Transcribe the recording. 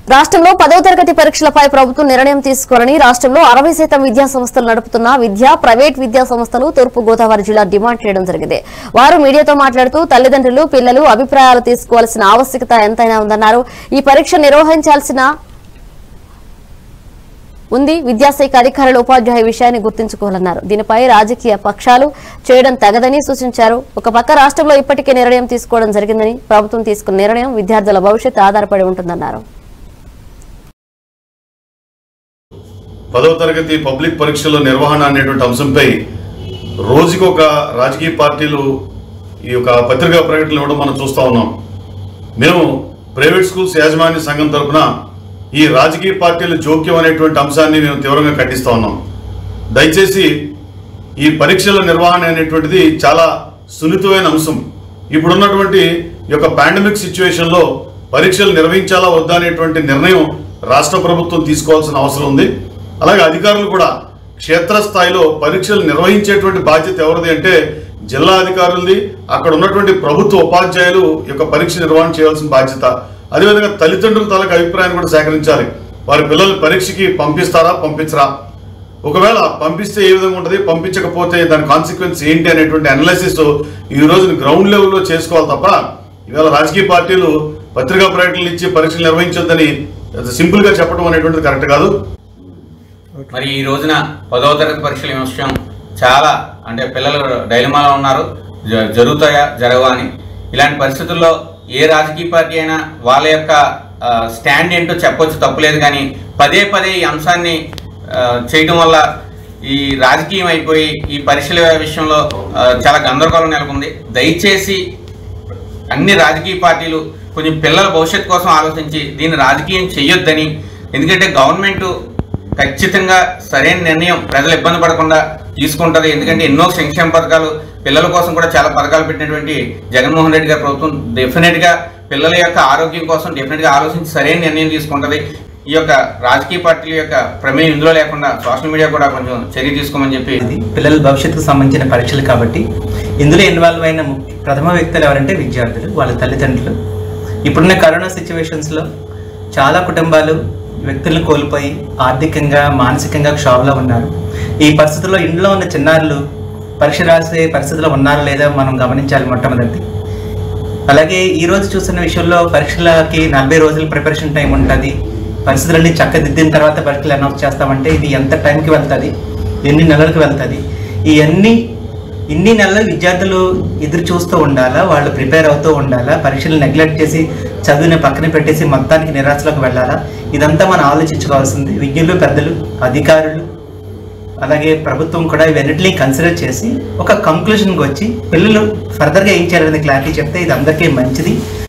రాష్ట్రంలో పదవ తరగతి పరీక్షలపై ప్రభుత్వం నిర్ణయం తీసుకోవాలని రాష్ట్రంలో అరవై శాతం విద్యా సంస్థలు నడుపుతున్న విద్యా ప్రైవేట్ విద్యా సంస్థలు తూర్పు గోదావరి జిల్లా డిమాండ్ చేయడం జరిగింది వారు మీడియాతో మాట్లాడుతూ తల్లిదండ్రులు పిల్లలు అభిప్రాయాలు తీసుకోవాల్సిన ఆవశ్యకత ఎంతైనా ఉందన్నారు ఈ పరీక్ష నిర్వహించాల్సిన ఉంది విద్యాశాఖ అధికారులు ఉపాధ్యాయ విషయాన్ని గుర్తుంచుకోవాలన్నారు దీనిపై రాజకీయ పక్షాలు చేయడం తగదని సూచించారు ఒక పక్క రాష్ట్రంలో ఇప్పటికే నిర్ణయం తీసుకోవడం జరిగిందని ప్రభుత్వం తీసుకున్న నిర్ణయం విద్యార్థుల భవిష్యత్తు ఆధారపడి ఉంటుందన్నారు పదవ తరగతి పబ్లిక్ పరీక్షల నిర్వహణ అనేటువంటి అంశంపై రోజుకి ఒక రాజకీయ పార్టీలు ఈ యొక్క పత్రికా ప్రకటనలు ఇవ్వడం మనం చూస్తూ ఉన్నాం మేము ప్రైవేట్ స్కూల్స్ యాజమాన్య సంఘం తరపున ఈ రాజకీయ పార్టీల జోక్యం అనేటువంటి అంశాన్ని మేము తీవ్రంగా ఖండిస్తూ ఉన్నాం దయచేసి ఈ పరీక్షల నిర్వహణ అనేటువంటిది చాలా సున్నితమైన అంశం ఇప్పుడున్నటువంటి ఈ యొక్క పాండమిక్ సిచ్యువేషన్లో పరీక్షలు నిర్వహించాలా వద్దా అనేటువంటి నిర్ణయం రాష్ట్ర ప్రభుత్వం తీసుకోవాల్సిన అవసరం ఉంది అలాగే అధికారులు కూడా క్షేత్రస్థాయిలో పరీక్షలు నిర్వహించేటువంటి బాధ్యత ఎవరిది అంటే జిల్లా అధికారులది అక్కడ ఉన్నటువంటి ప్రభుత్వ ఉపాధ్యాయులు ఈ యొక్క పరీక్ష నిర్వహణ చేయాల్సిన బాధ్యత అదేవిధంగా తల్లిదండ్రుల తాలూకు అభిప్రాయాన్ని కూడా సేకరించాలి వారి పిల్లలు పరీక్షకి పంపిస్తారా పంపించరా ఒకవేళ పంపిస్తే ఏ విధంగా ఉంటుంది పంపించకపోతే దాని కాన్సిక్వెన్స్ ఏంటి అనేటువంటి అనాలిసిస్ ఈ రోజున గ్రౌండ్ లెవెల్లో చేసుకోవాలి తప్ప ఇవాళ రాజకీయ పార్టీలు పత్రికా ప్రకటనలు ఇచ్చి పరీక్షలు నిర్వహించొద్దని సింపుల్ గా చెప్పడం అనేటువంటిది కరెక్ట్ కాదు మరి ఈ రోజున పదవ తరగతి పరీక్షల విషయం చాలా అంటే పిల్లలు డైలమాలో ఉన్నారు జ- జరుగుతాయా జరగవా అని ఇలాంటి పరిస్థితుల్లో ఏ రాజకీయ పార్టీ అయినా వాళ్ళ యొక్క ఆ, స్టాండ్ ఏంటో చెప్పొచ్చు తప్పులేదు కానీ పదే పదే ఈ అంశాన్ని ఆ, చేయడం వల్ల ఈ రాజకీయం అయిపోయి ఈ పరీక్షల విషయంలో ఆ, చాలా గందరగోళం నెలకొంది దయచేసి అన్ని రాజకీయ పార్టీలు కొంచెం పిల్లల భవిష్యత్తు కోసం ఆలోచించి దీన్ని రాజకీయం చేయొద్దని ఎందుకంటే గవర్నమెంట్ ఖచ్చితంగా సరైన నిర్ణయం ప్రజలు ఇబ్బంది పడకుండా తీసుకుంటుంది ఎందుకంటే ఎన్నో సంక్షేమ పథకాలు పిల్లల కోసం కూడా చాలా పథకాలు పెట్టినటువంటి జగన్మోహన్ రెడ్డి గారి ప్రభుత్వం డెఫినెట్గా పిల్లల యొక్క ఆరోగ్యం కోసం డెఫినెట్గా ఆలోచించి సరైన నిర్ణయం తీసుకుంటుంది ఈ యొక్క రాజకీయ పార్టీల యొక్క ప్రమేయం ఇందులో లేకుండా సోషల్ మీడియా కూడా కొంచెం చర్య తీసుకోమని చెప్పి ఇది పిల్లల భవిష్యత్తుకు సంబంధించిన పరీక్షలు కాబట్టి ఇందులో ఇన్వాల్వ్ అయిన ముఖ్య- ప్రథమ వ్యక్తులు ఎవరంటే విద్యార్థులు వాళ్ళ తల్లిదండ్రులు ఇప్పుడున్న కరోనా సిచ్యువేషన్స్లో చాలా కుటుంబాలు వ్యక్తులను కోల్పోయి ఆర్థికంగా మానసికంగా క్షోభలో ఉన్నారు ఈ పరిస్థితుల్లో ఇంట్లో ఉన్న చిన్నారులు పరీక్ష రాసే పరిస్థితిలో ఉన్నారా లేదా మనం గమనించాలి మొట్టమొదటి అలాగే ఈ రోజు చూస్తున్న విషయంలో పరీక్షలకి నలభై రోజుల ప్రిపరేషన్ టైం ఉంటుంది పరిస్థితులన్నీ చక్కదిద్దిన తర్వాత పరీక్షలు అనౌన్స్ చేస్తామంటే ఇది ఎంత టైంకి వెళ్తుంది ఎన్ని నెలలకు వెళ్తుంది ఇవన్నీ ఇన్ని నెలలు విద్యార్థులు ఎదురు చూస్తూ ఉండాలా వాళ్ళు ప్రిపేర్ అవుతూ ఉండాలా పరీక్షలు నెగ్లెక్ట్ చేసి చదువుని పక్కన పెట్టేసి మొత్తానికి నిరాశలోకి వెళ్ళాలా ఇదంతా మనం ఆలోచించుకోవాల్సింది విజ్ఞులు పెద్దలు అధికారులు అలాగే ప్రభుత్వం కూడా ఇవన్నిటిని కన్సిడర్ చేసి ఒక కంక్లూషన్కి వచ్చి పిల్లలు ఫర్దర్గా ఏం చేయాలనే క్లారిటీ చెప్తే ఇది అందరికీ మంచిది